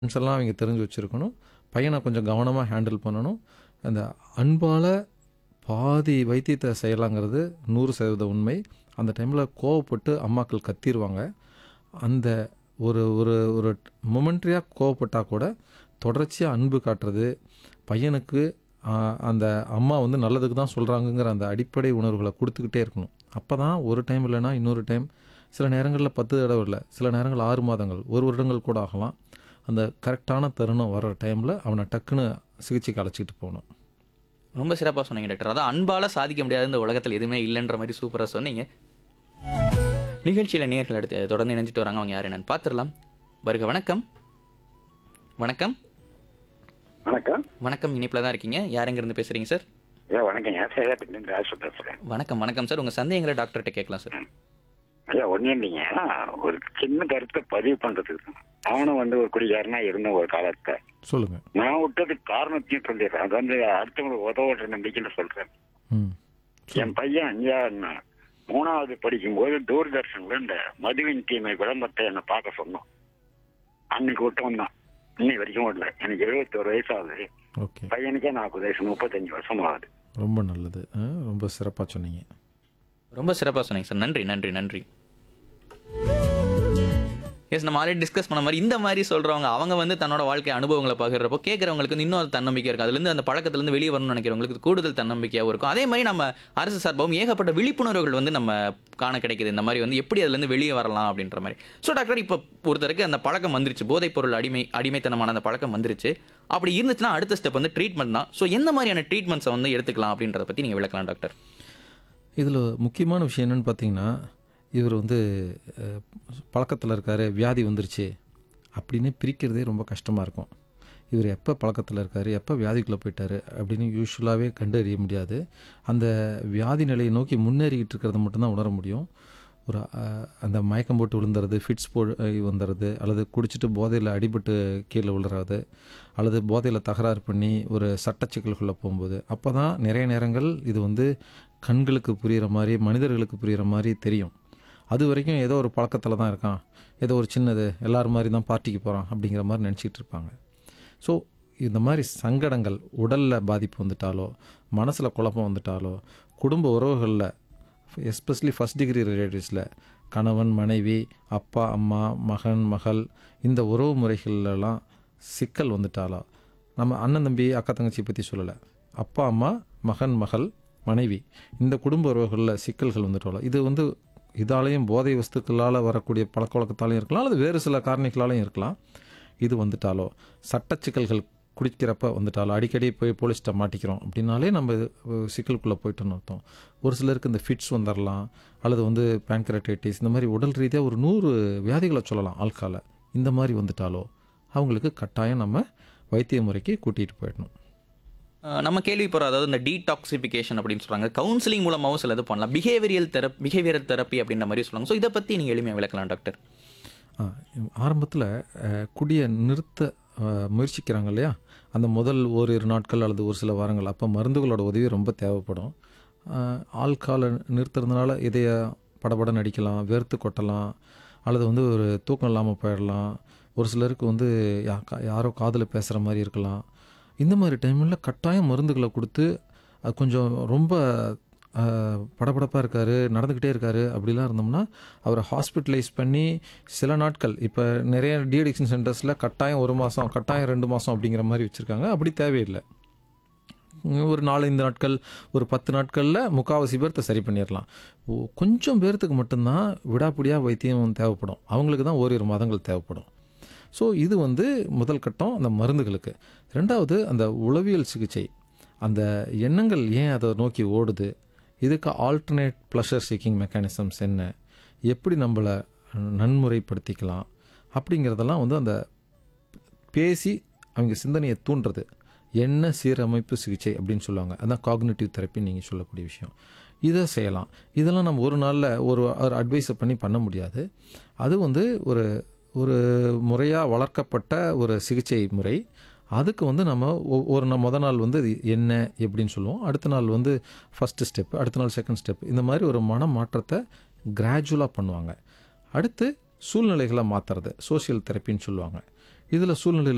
Friends எல்லாம் அவங்க தெரிஞ்சு வச்சுருக்கணும் பையனை கொஞ்சம் கவனமாக ஹேண்டில் பண்ணணும் அந்த அன்பால் பாதி வைத்தியத்தை செய்யலாங்கிறது நூறு சதவீத உண்மை அந்த டைமில் கோவப்பட்டு அம்மாக்கள் கத்திடுவாங்க அந்த ஒரு ஒரு ஒரு மொமெண்ட்ரியாக கோவப்பட்டால் கூட தொடர்ச்சியாக அன்பு காட்டுறது பையனுக்கு ஆ, அந்த அம்மா வந்து நல்லதுக்கு தான் சொல்கிறாங்கங்கிற அந்த அடிப்படை உணர்வுகளை கொடுத்துக்கிட்டே இருக்கணும் அப்போ தான் ஒரு டைம் இல்லைன்னா இன்னொரு டைம் சில நேரங்களில் பத்து தடவை இல்லை சில நேரங்கள் ஆறு மாதங்கள் ஒரு வருடங்கள் கூட ஆகலாம் அந்த கரெக்டான தருணம் வர்ற டைமில் அவனை டக்குன்னு சிகிச்சைக்கு அழைச்சிட்டு போகணும் ரொம்ப சிறப்பாக சொன்னீங்க டாக்டர் அதான் அன்பால சாதிக்க முடியாத இந்த உலகத்தில் எதுவுமே இல்லைன்ற மாதிரி சூப்பராக சொன்னீங்க நிகழ்ச்சியில் நேர்கள் எடுத்து தொடர்ந்து இணைஞ்சிட்டு வராங்க அவங்க யார் என்னன்னு பார்த்துடலாம் வருக வணக்கம் வணக்கம் வணக்கம் வணக்கம் இனிப்பில் தான் இருக்கீங்க யார் எங்கேருந்து பேசுகிறீங்க சார் ஐயா வணக்கங்க சேகத்துலேருந்து ராசு பேசுகிறேன் வணக்கம் வணக்கம் சார் உங்கள் சந்தேகங்களை டாக்டர்கிட்ட கேட்கலாம் சார் ஐயா ஒன்றும் இல்லைங்க ஒரு சின்ன கருத்தை பதிவு பண்ணுறதுக்கு தான். நானும் வந்து ஒரு குடிகாரனா இருந்த ஒரு காலத்தை சொல்லுங்கள் நான் விட்டதுக்கு காரணத்தையும் சொல்லிடுறேன் அது வந்து அடுத்தவங்களுக்கு உதவுற நம்பிக்கையில் சொல்கிறேன் ம் என் பையன் அஞ்சாவது மூணாவது படிக்கும்போது தூர்தர்ஷன்ல இந்த மதுவின் தீமை விளம்பரத்தை என்னை பார்க்க சொன்னோம் அன்னைக்கு விட்டவன் தான் இன்னை வரைக்கும் விடல எனக்கு எழுபத்தோரு வயசு ஆகுது ஓகே பையனுக்கே நாற்பது வயசு முப்பத்தஞ்சு வருஷம் ஆகுது ரொம்ப நல்லது ஆ, ரொம்ப சிறப்பாக சொன்னீங்க ரொம்ப சிறப்பாக சொன்னீங்க சார் நன்றி நன்றி நன்றி எஸ் நம்ம ஆல்ரெடி டிஸ்கஸ் பண்ண மாதிரி இந்த மாதிரி சொல்றவங்க அவங்க வந்து தன்னோட வாழ்க்கை அனுபவங்களை பகிர்றப்போ கேட்குறவங்களுக்கு வந்து இன்னொரு தன்னம்பிக்கை இருக்கும் அதுலேருந்து அந்த பழக்கத்துலேருந்து வெளியே வரணும்னு நினைக்கிறவங்களுக்கு கூடுதல் தன்னம்பிக்கையாகவும் இருக்கும் அதே மாதிரி நம்ம அரசு சார்பாகவும் ஏகப்பட்ட விழிப்புணர்வுகள் வந்து நம்ம காண கிடைக்குது இந்த மாதிரி வந்து எப்படி அதுலேருந்து வெளியே வரலாம் அப்படின்ற மாதிரி ஸோ டாக்டர் இப்போ ஒருத்தருக்கு அந்த பழக்கம் வந்துருச்சு போதைப் பொருள் அடிமை அடிமைத்தனமான அந்த பழக்கம் வந்துருச்சு அப்படி இருந்துச்சுன்னா அடுத்த ஸ்டெப் வந்து ட்ரீட்மெண்ட் தான் ஸோ எந்த மாதிரியான ட்ரீட்மெண்ட்ஸை வந்து எடுத்துக்கலாம் அப்படின்றத பற்றி நீங்கள் விளக்கலாம் டாக்டர் இதில் முக்கியமான விஷயம் என்னென்னு பார்த்தீங்கன்னா இவர் வந்து பழக்கத்தில் இருக்கார் வியாதி வந்துருச்சு அப்படின்னு பிரிக்கிறதே ரொம்ப கஷ்டமாக இருக்கும் இவர் எப்போ பழக்கத்தில் இருக்கார் எப்போ வியாதிக்குள்ளே போயிட்டார் அப்படின்னு யூஸ்வலாகவே கண்டறிய முடியாது அந்த வியாதி நிலையை நோக்கி முன்னேறிக்கிட்டு இருக்கிறத மட்டும்தான் உணர முடியும் ஒரு அஹ், அந்த மயக்கம் போட்டு விழுந்துறது ஃபிட்ஸ் போ வந்துடுறது அல்லது குடிச்சிட்டு போதையில் அடிபட்டு கீழே விழுறது அல்லது போதையில் தகராறு பண்ணி ஒரு சட்டச்சிக்கல்குள்ளே போகும்போது அப்போ தான் நிறைய நேரங்கள் இது வந்து கண்களுக்கு புரிகிற மாதிரி மனிதர்களுக்கு புரிகிற மாதிரி தெரியும் அது வரைக்கும் ஏதோ ஒரு பழக்கத்தில் தான் இருக்கான் ஏதோ ஒரு சின்னது எல்லாரும் மாதிரி தான் பார்ட்டிக்கு போகிறான் அப்படிங்கிற மாதிரி நினச்சிட்டு இருப்பாங்க ஸோ இந்த மாதிரி சங்கடங்கள் உடலில் பாதிப்பு வந்துட்டாலோ மனசில் குழப்பம் வந்துட்டாலோ குடும்ப உறவுகளில் எஸ்பெஷலி ஃபஸ்ட் டிகிரி ரிலேட்டிவ்ஸில் கணவன் மனைவி அப்பா அம்மா மகன் மகள் இந்த உறவு முறைகள்லாம் சிக்கல் வந்துட்டாலோ நம்ம அண்ணன் தம்பி அக்கா தங்கச்சி பற்றி சொல்லலை அப்பா அம்மா மகன் மகள் மனைவி இந்த குடும்ப உறவுகளில் சிக்கல்கள் வந்துட்டாலோ இது வந்து இதாலேயும் போதை வஸ்துக்களால் வரக்கூடிய பழக்க வழக்கத்தாலையும் இருக்கலாம் அல்லது வேறு சில காரணிகளாலையும் இருக்கலாம் இது வந்துட்டாலோ சட்ட சிக்கல்கள் குடிக்கிறப்ப வந்துட்டாலோ அடிக்கடி போய் போலீஸ்கிட்ட மாட்டிக்கிறோம் அப்படின்னாலே நம்ம இது, அஹ், சிக்கலுக்குள்ளே போயிட்டோன்னு அர்த்தம் ஒரு சிலருக்கு இந்த ஃபிட்ஸ் வந்துடலாம் அல்லது வந்து பேங்க்ரடைட்டிஸ் இந்த மாதிரி உடல் ரீதியாக ஒரு நூறு வியாதிகளை சொல்லலாம் ஆல்கால இந்த மாதிரி வந்துட்டாலோ அவங்களுக்கு கட்டாயம் நம்ம வைத்திய முறைக்கு கூட்டிகிட்டு போயிடணும் அஹ் நம்ம கேள்விப்படுற அதாவது இந்த டீடாக்சிஃபிகேஷன் அப்படின்னு சொல்றாங்க கவுன்சிலிங் மூலமாகவும் சில இது பண்ணலாம் பிஹேவியல் தெரப் பிஹேவியரல் தெரப்பி அப்படின்ற மாதிரி சொல்லுவாங்க ஸோ இதை பற்றி நீங்கள் எளிமையாக விளக்கலாம் டாக்டர் ஆரம்பத்தில் குடியை நிறுத்த அஹ், முயற்சிக்கிறாங்க இல்லையா அந்த முதல் ஓரிரு நாட்கள் அல்லது ஒரு சில வாரங்கள் அப்போ மருந்துகளோட உதவி ரொம்ப தேவைப்படும் ஆல்காலை நிறுத்துறதுனால இதய படபட நடிக்கலாம் வேர்த்து கொட்டலாம் அல்லது வந்து ஒரு தூக்கம் இல்லாமல் போயிடலாம் ஒரு சிலருக்கு வந்து யா- கா- யாரோ காதில் பேசுகிற மாதிரி இருக்கலாம் இந்த மாதிரி டைமில் கட்டாயம் மருந்துகளை கொடுத்து அது கொஞ்சம் ரொம்ப படபடப்பாக இருக்கார் நடந்துக்கிட்டே இருக்கார் அப்படிலாம் இருந்தோம்னா அவரை ஹாஸ்பிட்டலைஸ் பண்ணி சில நாட்கள் இப்போ நிறைய டிஅடிக்ஷன் சென்டர்ஸில் கட்டாயம் ஒரு மாதம் கட்டாயம் ரெண்டு மாதம் அப்படிங்கிற மாதிரி வச்சுருக்காங்க அப்படி தேவையில்லை ஒரு நாலஞ்சு நாட்கள் ஒரு பத்து நாட்களில் முக்காவாசி பேர்த்த சரி பண்ணிடலாம் ஓ- கொஞ்சம் பேர்த்துக்கு மட்டும்தான் விடாப்பிடியாக வைத்தியம் தேவைப்படும் அவங்களுக்கு தான் ஓரிரு மாதங்கள் தேவைப்படும் ஸோ இது வந்து முதல் கட்டம் அந்த மருந்துகளுக்கு ரெண்டாவது அந்த உளவியல் சிகிச்சை அந்த எண்ணங்கள் ஏன் அதை நோக்கி ஓடுது இதுக்கு ஆல்டர்னேட் ப்ளஷர் சீக்கிங் மெக்கானிசம்ஸ் என்ன எப்படி நம்மளை நன்முறைப்படுத்திக்கலாம் அப்படிங்கிறதெல்லாம் வந்து அந்த பேசி அவங்க சிந்தனையை தூண்டுறது என்ன சீரமைப்பு சிகிச்சை அப்படின்னு சொல்லுவாங்க அதான் காக்னிட்டிவ் தெரப்பி நீங்கள் சொல்லக்கூடிய விஷயம் இதை செய்யலாம் இதெல்லாம் நம்ம ஒரு நாளில் ஒரு ஒரு அட்வைஸை பண்ணி பண்ண முடியாது அது வந்து ஒரு ஒரு முறையாக வளர்க்கப்பட்ட ஒரு சிகிச்சை முறை அதுக்கு வந்து நம்ம ஒ- ஒரு நாள் முத நாள் வந்து இது என்ன எப்படின்னு சொல்லுவோம் அடுத்த நாள் வந்து ஃபஸ்ட்டு ஸ்டெப் அடுத்த நாள் செகண்ட் ஸ்டெப் இந்த மாதிரி ஒரு மன மாற்றத்தை கிராஜுவலாக பண்ணுவாங்க அடுத்து சூழ்நிலைகளை மாற்றுறது சோஷியல் தெரப்பின்னு சொல்லுவாங்க இதில் சூழ்நிலையில்